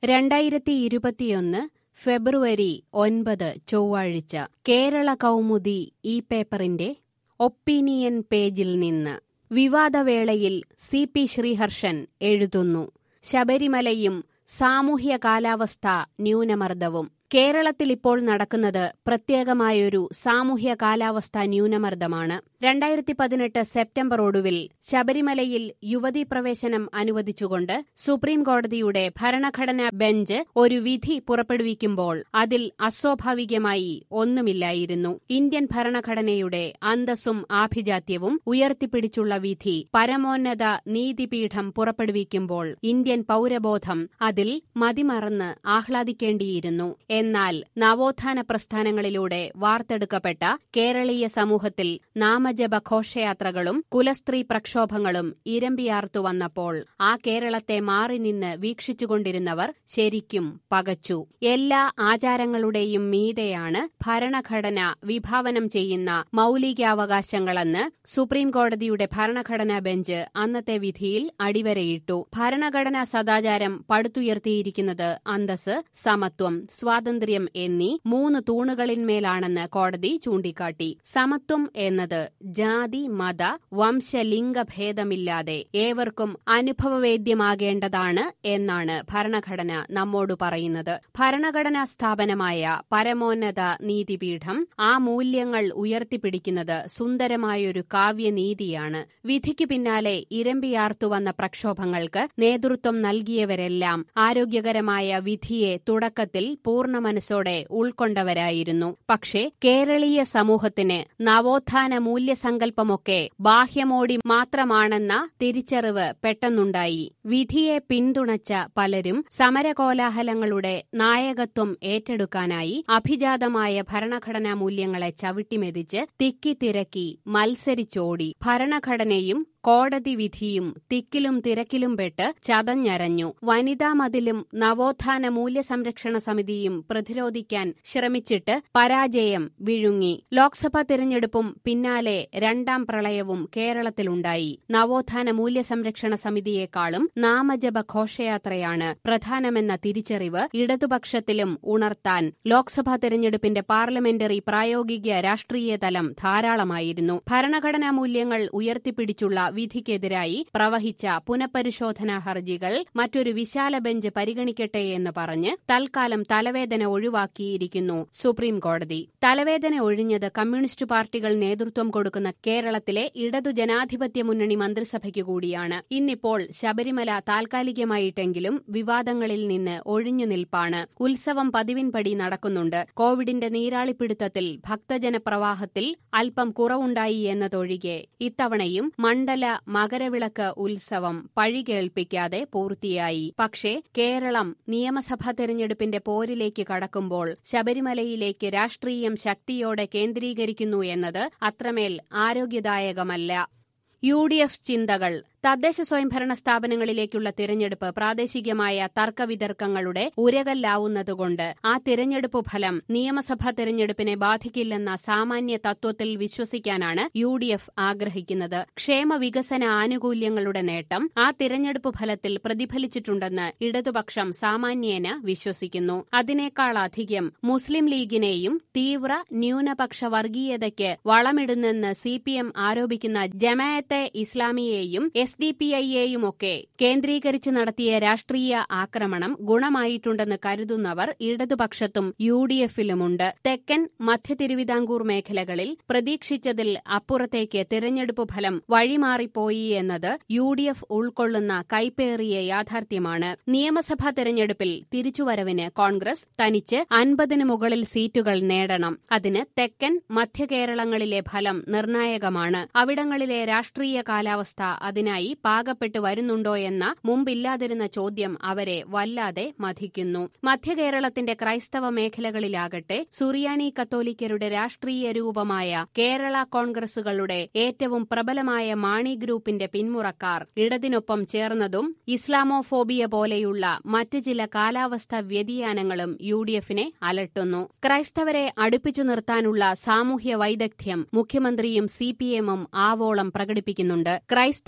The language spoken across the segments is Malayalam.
രണ്ടായിരത്തി ഇരുപത്തിയൊന്ന് ഫെബ്രുവരി ഒൻപത് ചൊവ്വാഴ്ച കേരള കൗമുദി ഈ പേപ്പറിന്റെ ഒപ്പീനിയൻ പേജിൽ നിന്ന് വിവാദവേളയിൽ സി പി ശ്രീഹർഷൻ എഴുതുന്നു ശബരിമലയും സാമൂഹ്യ കാലാവസ്ഥ ന്യൂനമർദ്ദവും കേരളത്തിൽ ഇപ്പോൾ നടക്കുന്നത് പ്രത്യേകമായൊരു സാമൂഹ്യ കാലാവസ്ഥ ന്യൂനമർദ്ദമാണ് രണ്ടായിരത്തി പതിനെട്ട് സെപ്റ്റംബർ ഒടുവിൽ ശബരിമലയിൽ യുവതീ പ്രവേശനം അനുവദിച്ചുകൊണ്ട് സുപ്രീം കോടതിയുടെ ഭരണഘടനാ ബെഞ്ച് ഒരു വിധി പുറപ്പെടുവിക്കുമ്പോൾ അതിൽ അസ്വാഭാവികമായി ഒന്നുമില്ലായിരുന്നു ഇന്ത്യൻ ഭരണഘടനയുടെ അന്തസ്സും ആഭിജാത്യവും ഉയർത്തിപ്പിടിച്ചുള്ള വിധി പരമോന്നത നീതിപീഠം പുറപ്പെടുവിക്കുമ്പോൾ ഇന്ത്യൻ പൌരബോധം അതിൽ മതിമറന്ന് ആഹ്ലാദിക്കേണ്ടിയിരുന്നു എന്നാൽ നവോത്ഥാന പ്രസ്ഥാനങ്ങളിലൂടെ വാർത്തെടുക്കപ്പെട്ട കേരളീയ സമൂഹത്തിൽ നാമജപ ഘോഷയാത്രകളും കുലസ്ത്രീ പ്രക്ഷോഭങ്ങളും ഇരമ്പിയാർത്തു വന്നപ്പോൾ ആ കേരളത്തെ മാറി നിന്ന് വീക്ഷിച്ചുകൊണ്ടിരുന്നവർ ശരിക്കും പകച്ചു എല്ലാ ആചാരങ്ങളുടെയും മീതെയാണ് ഭരണഘടന വിഭാവനം ചെയ്യുന്ന മൌലികാവകാശങ്ങളെന്ന് സുപ്രീം കോടതിയുടെ ഭരണഘടനാ ബെഞ്ച് അന്നത്തെ വിധിയിൽ അടിവരയിട്ടു ഭരണഘടനാ സദാചാരം പടുത്തുയർത്തിയിരിക്കുന്നത് അന്തസ് സമത്വം സ്വാതന്ത്ര്യം എന്നീ മൂന്ന് തൂണുകളിന്മേലാണെന്ന് കോടതി ചൂണ്ടിക്കാട്ടി സമത്വം എന്നത് ജാതി മത വംശലിംഗ ഭേദമില്ലാതെ ഏവർക്കും അനുഭവവേദ്യമാകേണ്ടതാണ് എന്നാണ് ഭരണഘടന നമ്മോട് പറയുന്നത് ഭരണഘടനാ സ്ഥാപനമായ പരമോന്നത നീതിപീഠം ആ മൂല്യങ്ങൾ ഉയർത്തിപ്പിടിക്കുന്നത് സുന്ദരമായൊരു കാവ്യനീതിയാണ് വിധിക്കു പിന്നാലെ ഇരമ്പിയാർത്തുവന്ന പ്രക്ഷോഭങ്ങൾക്ക് നേതൃത്വം നൽകിയവരെല്ലാം ആരോഗ്യകരമായ വിധിയെ തുടക്കത്തിൽ പൂർണ്ണ മനസ്സോടെ ഉൾക്കൊണ്ടവരായിരുന്നു പക്ഷേ കേരളീയ സമൂഹത്തിന് നവോത്ഥാന മൂല്യസങ്കല്പമൊക്കെ ബാഹ്യമോടി മാത്രമാണെന്ന തിരിച്ചറിവ് പെട്ടെന്നുണ്ടായി വിധിയെ പിന്തുണച്ച പലരും സമരകോലാഹലങ്ങളുടെ നായകത്വം ഏറ്റെടുക്കാനായി അഭിജാതമായ ഭരണഘടനാ മൂല്യങ്ങളെ ചവിട്ടിമെതിച്ച് തിക്കിത്തിരക്കി മത്സരിച്ചോടി ഭരണഘടനയും കോടതി വിധിയും തിക്കിലും തിരക്കിലും പെട്ട് ചതഞ്ഞരഞ്ഞു വനിതാ മതിലും നവോത്ഥാന മൂല്യസംരക്ഷണ സമിതിയും പ്രതിരോധിക്കാൻ ശ്രമിച്ചിട്ട് പരാജയം വിഴുങ്ങി ലോക്സഭാ തിരഞ്ഞെടുപ്പും പിന്നാലെ രണ്ടാം പ്രളയവും കേരളത്തിലുണ്ടായി നവോത്ഥാന മൂല്യസംരക്ഷണ സമിതിയെക്കാളും നാമജപ ഘോഷയാത്രയാണ് പ്രധാനമെന്ന തിരിച്ചറിവ് ഇടതുപക്ഷത്തിലും ഉണർത്താൻ ലോക്സഭാ തിരഞ്ഞെടുപ്പിന്റെ പാർലമെന്ററി പ്രായോഗിക രാഷ്ട്രീയ തലം ധാരാളമായിരുന്നു ഭരണഘടനാ മൂല്യങ്ങൾ ഉയർത്തിപ്പിടിച്ചുള്ള വിധിക്കെതിരായി പ്രവഹിച്ച പുനഃപരിശോധനാ ഹർജികൾ മറ്റൊരു വിശാല ബെഞ്ച് പരിഗണിക്കട്ടെ എന്ന് പറഞ്ഞ് തൽക്കാലം തലവേദന ഒഴിവാക്കിയിരിക്കുന്നു സുപ്രീം കോടതി തലവേദന ഒഴിഞ്ഞത് കമ്മ്യൂണിസ്റ്റ് പാർട്ടികൾ നേതൃത്വം കൊടുക്കുന്ന കേരളത്തിലെ ഇടതു ജനാധിപത്യ മുന്നണി മന്ത്രിസഭയ്ക്ക് കൂടിയാണ് ഇന്നിപ്പോൾ ശബരിമല താൽക്കാലികമായിട്ടെങ്കിലും വിവാദങ്ങളിൽ നിന്ന് ഒഴിഞ്ഞു നിൽപ്പാണ് ഉത്സവം പതിവിൻപടി നടക്കുന്നുണ്ട് കോവിഡിന്റെ നീരാളിപ്പിടുത്തത്തിൽ ഭക്തജന പ്രവാഹത്തിൽ അല്പം കുറവുണ്ടായി എന്നതൊഴികെ ഇത്തവണയും മണ്ഡല മകരവിളക്ക് ഉത്സവം പഴികേൾപ്പിക്കാതെ പൂർത്തിയായി പക്ഷേ കേരളം നിയമസഭാ തെരഞ്ഞെടുപ്പിന്റെ പോരിലേക്ക് കടക്കുമ്പോൾ ശബരിമലയിലേക്ക് രാഷ്ട്രീയം ശക്തിയോടെ കേന്ദ്രീകരിക്കുന്നു എന്നത് അത്രമേൽ ആരോഗ്യദായകമല്ല യു ഡി എഫ് ചിന്തകൾ തദ്ദേശ സ്വയംഭരണ സ്ഥാപനങ്ങളിലേക്കുള്ള തിരഞ്ഞെടുപ്പ് പ്രാദേശികമായ തർക്കവിതർക്കങ്ങളുടെ ഉരകല്ലാവുന്നതുകൊണ്ട് ആ തിരഞ്ഞെടുപ്പ് ഫലം നിയമസഭാ തിരഞ്ഞെടുപ്പിനെ ബാധിക്കില്ലെന്ന സാമാന്യ തത്വത്തിൽ വിശ്വസിക്കാനാണ് യു ഡി എഫ് ആഗ്രഹിക്കുന്നത് ക്ഷേമ വികസന ആനുകൂല്യങ്ങളുടെ നേട്ടം ആ തിരഞ്ഞെടുപ്പ് ഫലത്തിൽ പ്രതിഫലിച്ചിട്ടുണ്ടെന്ന് ഇടതുപക്ഷം സാമാന്യേന വിശ്വസിക്കുന്നു അതിനേക്കാളധികം മുസ്ലിം ലീഗിനെയും തീവ്ര ന്യൂനപക്ഷ വർഗീയതയ്ക്ക് വളമിടുന്നെന്ന് സി പി എം ആരോപിക്കുന്ന ജമായത്തെ ഇസ്ലാമിയെയും എസ് ഡി പി ഐയെയുമൊക്കെ കേന്ദ്രീകരിച്ച് നടത്തിയ രാഷ്ട്രീയ ആക്രമണം ഗുണമായിട്ടുണ്ടെന്ന് കരുതുന്നവർ ഇടതുപക്ഷത്തും യു ഡി എഫിലുമുണ്ട് തെക്കൻ മധ്യ തിരുവിതാംകൂർ മേഖലകളിൽ പ്രതീക്ഷിച്ചതിൽ അപ്പുറത്തേക്ക് തിരഞ്ഞെടുപ്പ് ഫലം വഴിമാറിപ്പോയി എന്നത് യു ഡി എഫ് ഉൾക്കൊള്ളുന്ന കൈപ്പേറിയ യാഥാർത്ഥ്യമാണ് നിയമസഭാ തെരഞ്ഞെടുപ്പിൽ തിരിച്ചുവരവിന് കോൺഗ്രസ് തനിച്ച് അൻപതിന് മുകളിൽ സീറ്റുകൾ നേടണം അതിന് തെക്കൻ മധ്യ കേരളങ്ങളിലെ ഫലം നിർണായകമാണ് അവിടങ്ങളിലെ രാഷ്ട്രീയ കാലാവസ്ഥ അതിനായി പാകപ്പെട്ടു വരുന്നുണ്ടോ എന്ന മുമ്പില്ലാതിരുന്ന ചോദ്യം അവരെ വല്ലാതെ മഥിക്കുന്നു മധ്യകേരളത്തിന്റെ ക്രൈസ്തവ മേഖലകളിലാകട്ടെ സുറിയാനി കത്തോലിക്കരുടെ രാഷ്ട്രീയ രൂപമായ കേരള കോൺഗ്രസുകളുടെ ഏറ്റവും പ്രബലമായ മാണി ഗ്രൂപ്പിന്റെ പിന്മുറക്കാർ ഇടതിനൊപ്പം ചേർന്നതും ഇസ്ലാമോഫോബിയ പോലെയുള്ള മറ്റ് ചില കാലാവസ്ഥാ വ്യതിയാനങ്ങളും യു ഡി എഫിനെ അലട്ടുന്നു ക്രൈസ്തവരെ അടുപ്പിച്ചു നിർത്താനുള്ള സാമൂഹ്യ വൈദഗ്ധ്യം മുഖ്യമന്ത്രിയും സി പി എമ്മും ആവോളം പ്രകടിപ്പിക്കുന്നുണ്ട് ക്രൈസ്തവരിലെ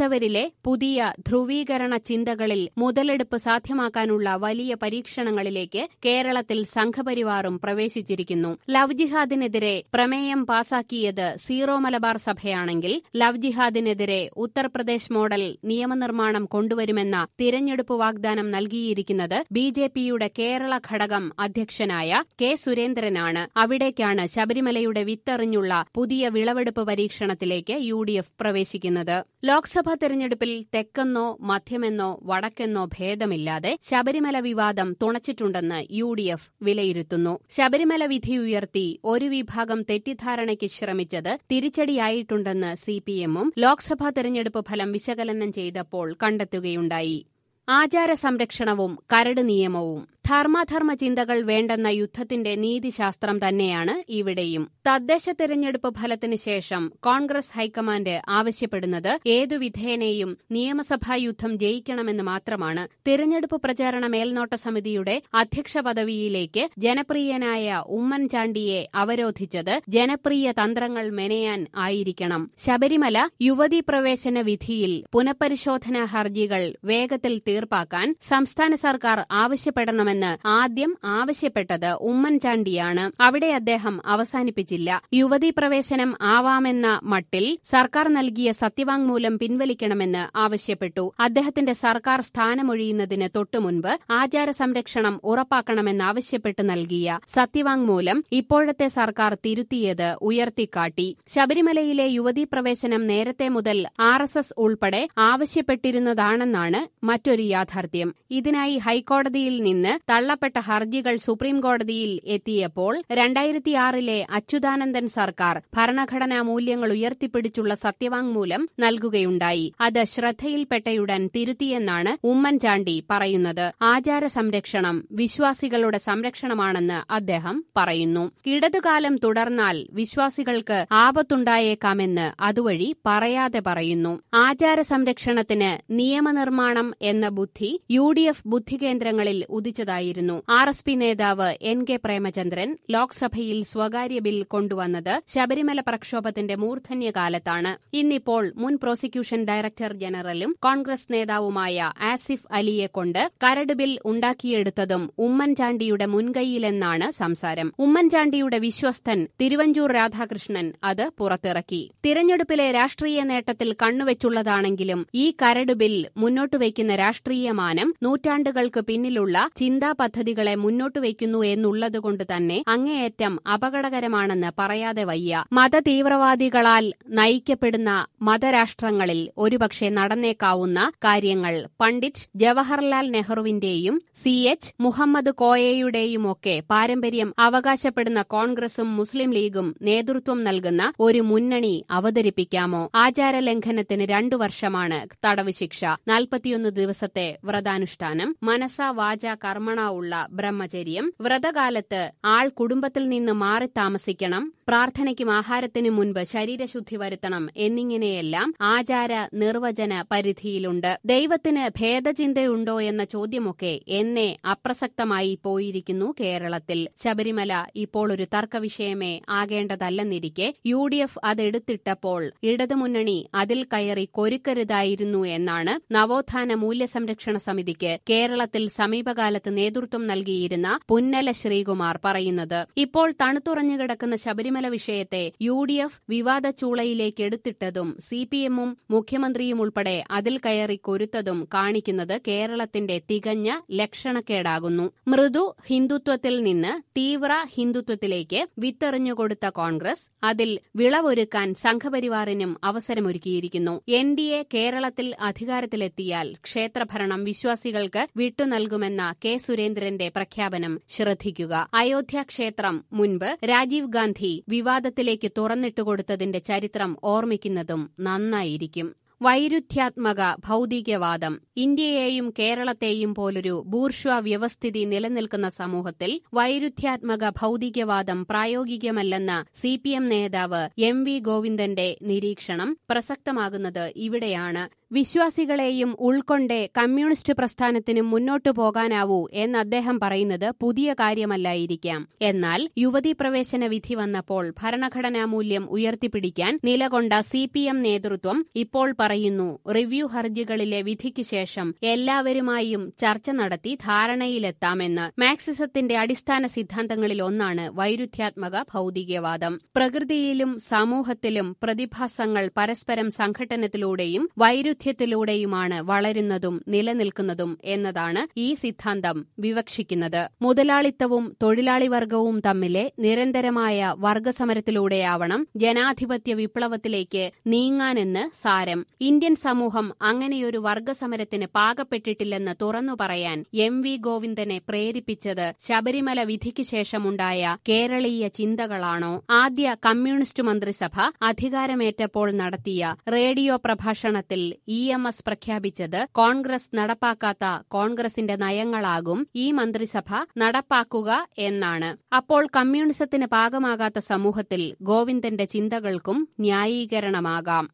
പുതിയ ധ്രുവീകരണ ചിന്തകളിൽ മുതലെടുപ്പ് സാധ്യമാക്കാനുള്ള വലിയ പരീക്ഷണങ്ങളിലേക്ക് കേരളത്തിൽ സംഘപരിവാറും പ്രവേശിച്ചിരിക്കുന്നു ലവ് ജിഹാദിനെതിരെ പ്രമേയം പാസാക്കിയത് സീറോ മലബാർ സഭയാണെങ്കിൽ ലവ് ജിഹാദിനെതിരെ ഉത്തർപ്രദേശ് മോഡൽ നിയമനിർമ്മാണം കൊണ്ടുവരുമെന്ന തിരഞ്ഞെടുപ്പ് വാഗ്ദാനം നൽകിയിരിക്കുന്നത് ബി ജെ പിയുടെ കേരള ഘടകം അധ്യക്ഷനായ കെ സുരേന്ദ്രനാണ് അവിടേക്കാണ് ശബരിമലയുടെ വിത്തെറിഞ്ഞുള്ള പുതിയ വിളവെടുപ്പ് പരീക്ഷണത്തിലേക്ക് യു ഡി എഫ് പ്രവേശിക്കുന്നത് ലോക്സഭാ തെരഞ്ഞെടുപ്പിൽ തെക്കെന്നോ മധ്യമെന്നോ വടക്കെന്നോ ഭേദമില്ലാതെ ശബരിമല വിവാദം തുണച്ചിട്ടുണ്ടെന്ന് യു ഡി എഫ് വിലയിരുത്തുന്നു ശബരിമല വിധി ഉയർത്തി ഒരു വിഭാഗം തെറ്റിദ്ധാരണയ്ക്ക് ശ്രമിച്ചത് തിരിച്ചടിയായിട്ടുണ്ടെന്ന് സിപിഎമ്മും ലോക്സഭാ തെരഞ്ഞെടുപ്പ് ഫലം വിശകലനം ചെയ്തപ്പോൾ കണ്ടെത്തുകയുണ്ടായി ആചാര സംരക്ഷണവും കരട് നിയമവും ധർമ്മധർമ്മ ചിന്തകൾ വേണ്ടെന്ന യുദ്ധത്തിന്റെ നീതിശാസ്ത്രം തന്നെയാണ് ഇവിടെയും തദ്ദേശ തെരഞ്ഞെടുപ്പ് ഫലത്തിന് ശേഷം കോൺഗ്രസ് ഹൈക്കമാൻഡ് ആവശ്യപ്പെടുന്നത് ഏതു വിധേനയും നിയമസഭാ യുദ്ധം ജയിക്കണമെന്ന് മാത്രമാണ് തിരഞ്ഞെടുപ്പ് പ്രചാരണ മേൽനോട്ട സമിതിയുടെ അധ്യക്ഷ പദവിയിലേക്ക് ജനപ്രിയനായ ഉമ്മൻചാണ്ടിയെ അവരോധിച്ചത് ജനപ്രിയ തന്ത്രങ്ങൾ മെനയാൻ ആയിരിക്കണം ശബരിമല യുവതീ പ്രവേശന വിധിയിൽ പുനഃപരിശോധനാ ഹർജികൾ വേഗത്തിൽ തീർപ്പാക്കാൻ സംസ്ഥാന സർക്കാർ ആവശ്യപ്പെടണമെന്ന് ആദ്യം ആവശ്യപ്പെട്ടത് ഉമ്മൻചാണ്ടിയാണ് അവിടെ അദ്ദേഹം അവസാനിപ്പിച്ചില്ല യുവതീ പ്രവേശനം ആവാമെന്ന മട്ടിൽ സർക്കാർ നൽകിയ സത്യവാങ്മൂലം പിൻവലിക്കണമെന്ന് ആവശ്യപ്പെട്ടു അദ്ദേഹത്തിന്റെ സർക്കാർ സ്ഥാനമൊഴിയുന്നതിന് തൊട്ടുമുൻപ് ആചാര സംരക്ഷണം ഉറപ്പാക്കണമെന്നാവശ്യപ്പെട്ട് നൽകിയ സത്യവാങ്മൂലം ഇപ്പോഴത്തെ സർക്കാർ തിരുത്തിയത് ഉയർത്തിക്കാട്ടി ശബരിമലയിലെ യുവതീ പ്രവേശനം നേരത്തെ മുതൽ ആർ എസ് എസ് ഉൾപ്പെടെ ആവശ്യപ്പെട്ടിരുന്നതാണെന്നാണ് മറ്റൊരു യാഥാർത്ഥ്യം ഇതിനായി ഹൈക്കോടതിയിൽ നിന്ന് തള്ളപ്പെട്ട ഹർജികൾ സുപ്രീംകോടതിയിൽ എത്തിയപ്പോൾ രണ്ടായിരത്തിയാറിലെ അച്യുതാനന്ദൻ സർക്കാർ ഭരണഘടനാ മൂല്യങ്ങൾ ഉയർത്തിപ്പിടിച്ചുള്ള സത്യവാങ്മൂലം നൽകുകയുണ്ടായി അത് ശ്രദ്ധയിൽപ്പെട്ടയുടൻ തിരുത്തിയെന്നാണ് ഉമ്മൻചാണ്ടി പറയുന്നത് ആചാര സംരക്ഷണം വിശ്വാസികളുടെ സംരക്ഷണമാണെന്ന് അദ്ദേഹം പറയുന്നു ഇടതുകാലം തുടർന്നാൽ വിശ്വാസികൾക്ക് ആപത്തുണ്ടായേക്കാമെന്ന് അതുവഴി പറയാതെ പറയുന്നു ആചാര സംരക്ഷണത്തിന് നിയമനിർമ്മാണം എന്ന ബുദ്ധി യു ഡി എഫ് ബുദ്ധികേന്ദ്രങ്ങളിൽ ഉദിച്ചതായിരുന്നു ആർ എസ് പി നേതാവ് എൻ കെ പ്രേമചന്ദ്രൻ ലോക്സഭയിൽ സ്വകാര്യ ബിൽ കൊണ്ടുവന്നത് ശബരിമല പ്രക്ഷോഭത്തിന്റെ മൂർധന്യകാലത്താണ് ഇന്നിപ്പോൾ മുൻ പ്രോസിക്യൂഷൻ ഡയറക്ടർ ജനറലും കോൺഗ്രസ് നേതാവുമായ ആസിഫ് അലിയെ കൊണ്ട് കരട് ബിൽ ഉണ്ടാക്കിയെടുത്തതും ഉമ്മൻചാണ്ടിയുടെ മുൻകൈയിലെന്നാണ് സംസാരം ഉമ്മൻചാണ്ടിയുടെ വിശ്വസ്തൻ തിരുവഞ്ചൂർ രാധാകൃഷ്ണൻ അത് പുറത്തിറക്കി തിരഞ്ഞെടുപ്പിലെ രാഷ്ട്രീയ നേട്ടത്തിൽ കണ്ണുവെച്ചുള്ളതാണെങ്കിലും ഈ കരട് ബിൽ മുന്നോട്ടുവയ്ക്കുന്ന രാഷ്ട്രീയ മാനം നൂറ്റാണ്ടുകൾക്ക് പിന്നിലുള്ള ചിന്താ പദ്ധതികളെ മുന്നോട്ട് വയ്ക്കുന്നു എന്നുള്ളതുകൊണ്ട് തന്നെ അങ്ങേയറ്റം അപകടകരമാണെന്ന് പറയാതെ വയ്യ മതതീവ്രവാദികളാൽ നയിക്കപ്പെടുന്ന മതരാഷ്ട്രങ്ങളിൽ ഒരുപക്ഷെ നടന്നേക്കാവുന്ന കാര്യങ്ങൾ പണ്ഡിറ്റ് ജവഹർലാൽ നെഹ്റുവിന്റെയും സി എച്ച് മുഹമ്മദ് കോയയുടെയുമൊക്കെ പാരമ്പര്യം അവകാശപ്പെടുന്ന കോൺഗ്രസും മുസ്ലിം ലീഗും നേതൃത്വം നൽകുന്ന ഒരു മുന്നണി അവതരിപ്പിക്കാമോ ആചാരലംഘനത്തിന് രണ്ടു വർഷമാണ് തടവ് ശിക്ഷ നാൽപ്പത്തിയൊന്ന് ദിവസത്തെ വ്രതാനുഷ്ഠാനം മനസ വാച കർമ്മണ ഉള്ള ബ്രഹ്മചര്യം വ്രതകാലത്ത് ആൾ കുടുംബത്തിൽ നിന്ന് മാറി താമസിക്കണം പ്രാർത്ഥനയ്ക്കും ആഹാരത്തിനും മുൻപ് ശരീരശുദ്ധി വരുത്തണം എന്നിങ്ങനെയെല്ലാം ആചാര നിർവചന പരിധിയിലുണ്ട് ദൈവത്തിന് ഭേദചിന്തയുണ്ടോ എന്ന ചോദ്യമൊക്കെ എന്നെ അപ്രസക്തമായി പോയിരിക്കുന്നു കേരളത്തിൽ ശബരിമല ഇപ്പോൾ ഒരു തർക്കവിഷയമേ ആകേണ്ടതല്ലെന്നിരിക്കെ യു ഡി എഫ് അതെടുത്തിട്ടപ്പോൾ ഇടതുമുന്നണി അതിൽ കയറി കൊരുക്കരുതായിരുന്നു എന്നാണ് നവോത്ഥാന മൂല്യസംരക്ഷണ സമിതിക്ക് കേരളത്തിൽ സമീപകാലത്ത് നേതൃത്വം നൽകിയിരുന്ന പുന്നല ശ്രീകുമാർ പറയുന്നത് ഇപ്പോൾ തണുത്തുറഞ്ഞു കിടക്കുന്ന ശബരിമല വിഷയത്തെ യു ഡി എഫ് വിവാദ ചൂളയിലേക്ക് എടുത്തിട്ടതും സി പി എമ്മും മുഖ്യമന്ത്രിയും ഉൾപ്പെടെ അതിൽ കയറി കൊരുത്തതും കാണിക്കുന്നത് കേരളത്തിന്റെ തികഞ്ഞ ലക്ഷണക്കേടാകുന്നു മൃദു ഹിന്ദുത്വത്തിൽ നിന്ന് തീവ്ര ഹിന്ദുത്വത്തിലേക്ക് വിത്തെറിഞ്ഞുകൊടുത്ത കോൺഗ്രസ് അതിൽ വിളവൊരുക്കാൻ സംഘപരിവാറിനും അവസരമൊരുക്കിയിരിക്കുന്നു എൻ ഡി എ കേരളത്തിൽ അധികാരത്തിലെത്തിയാൽ ക്ഷേത്രഭരണം വിശ്വാസികൾക്ക് വിട്ടുനൽകുമെന്ന കെ സുരേന്ദ്രന്റെ പ്രഖ്യാപനം ശ്രദ്ധിക്കുക അയോധ്യ ക്ഷേത്രം മുൻപ് രാജീവ് ഗാന്ധി വിവാദത്തിലേക്ക് തുറന്നിട്ടുകൊടുത്തതിന്റെ ചരിത്രം ഓർമ്മിക്കുന്നതും നന്നായിരിക്കും വൈരുദ്ധ്യാത്മക ഭൗതികവാദം ഇന്ത്യയെയും കേരളത്തെയും പോലൊരു ബൂർഷ്വ വ്യവസ്ഥിതി നിലനിൽക്കുന്ന സമൂഹത്തിൽ വൈരുദ്ധ്യാത്മക ഭൗതികവാദം പ്രായോഗികമല്ലെന്ന സി പി എം നേതാവ് എം വി ഗോവിന്ദന്റെ നിരീക്ഷണം പ്രസക്തമാകുന്നത് ഇവിടെയാണ് വിശ്വാസികളെയും ഉൾക്കൊണ്ടേ കമ്മ്യൂണിസ്റ്റ് പ്രസ്ഥാനത്തിന് മുന്നോട്ടു പോകാനാവൂ എന്ന് അദ്ദേഹം പറയുന്നത് പുതിയ കാര്യമല്ലായിരിക്കാം എന്നാൽ യുവതീ പ്രവേശന വിധി വന്നപ്പോൾ ഭരണഘടനാ മൂല്യം ഉയർത്തിപ്പിടിക്കാൻ നിലകൊണ്ട സി പി എം നേതൃത്വം ഇപ്പോൾ പറയുന്നു റിവ്യൂ ഹർജികളിലെ വിധിക്ക് ശേഷം എല്ലാവരുമായും ചർച്ച നടത്തി ധാരണയിലെത്താമെന്ന് മാക്സിസത്തിന്റെ അടിസ്ഥാന സിദ്ധാന്തങ്ങളിൽ ഒന്നാണ് വൈരുദ്ധ്യാത്മക ഭൗതികവാദം പ്രകൃതിയിലും സമൂഹത്തിലും പ്രതിഭാസങ്ങൾ പരസ്പരം സംഘട്ടനത്തിലൂടെയും വൈരുദ്ധ്യത്തിലൂടെയുമാണ് വളരുന്നതും നിലനിൽക്കുന്നതും എന്നതാണ് ഈ സിദ്ധാന്തം വിവക്ഷിക്കുന്നത് മുതലാളിത്തവും തൊഴിലാളി വർഗവും തമ്മിലെ നിരന്തരമായ വർഗസമരത്തിലൂടെയാവണം ജനാധിപത്യ വിപ്ലവത്തിലേക്ക് നീങ്ങാനെന്ന് സാരം ഇന്ത്യൻ സമൂഹം അങ്ങനെയൊരു വർഗസമരത്തിന് പാകപ്പെട്ടിട്ടില്ലെന്ന് തുറന്നു പറയാൻ എം വി ഗോവിന്ദനെ പ്രേരിപ്പിച്ചത് ശബരിമല വിധിക്ക് ശേഷമുണ്ടായ കേരളീയ ചിന്തകളാണോ ആദ്യ കമ്മ്യൂണിസ്റ്റ് മന്ത്രിസഭ അധികാരമേറ്റപ്പോൾ നടത്തിയ റേഡിയോ പ്രഭാഷണത്തിൽ ഇ എം എസ് പ്രഖ്യാപിച്ചത് കോൺഗ്രസ് നടപ്പാക്കാത്ത കോൺഗ്രസിന്റെ നയങ്ങളാകും ഈ മന്ത്രിസഭ നടപ്പാക്കുക എന്നാണ് അപ്പോൾ കമ്മ്യൂണിസത്തിന് പാകമാകാത്ത സമൂഹത്തിൽ ഗോവിന്ദന്റെ ചിന്തകൾക്കും ന്യായീകരണമാകാം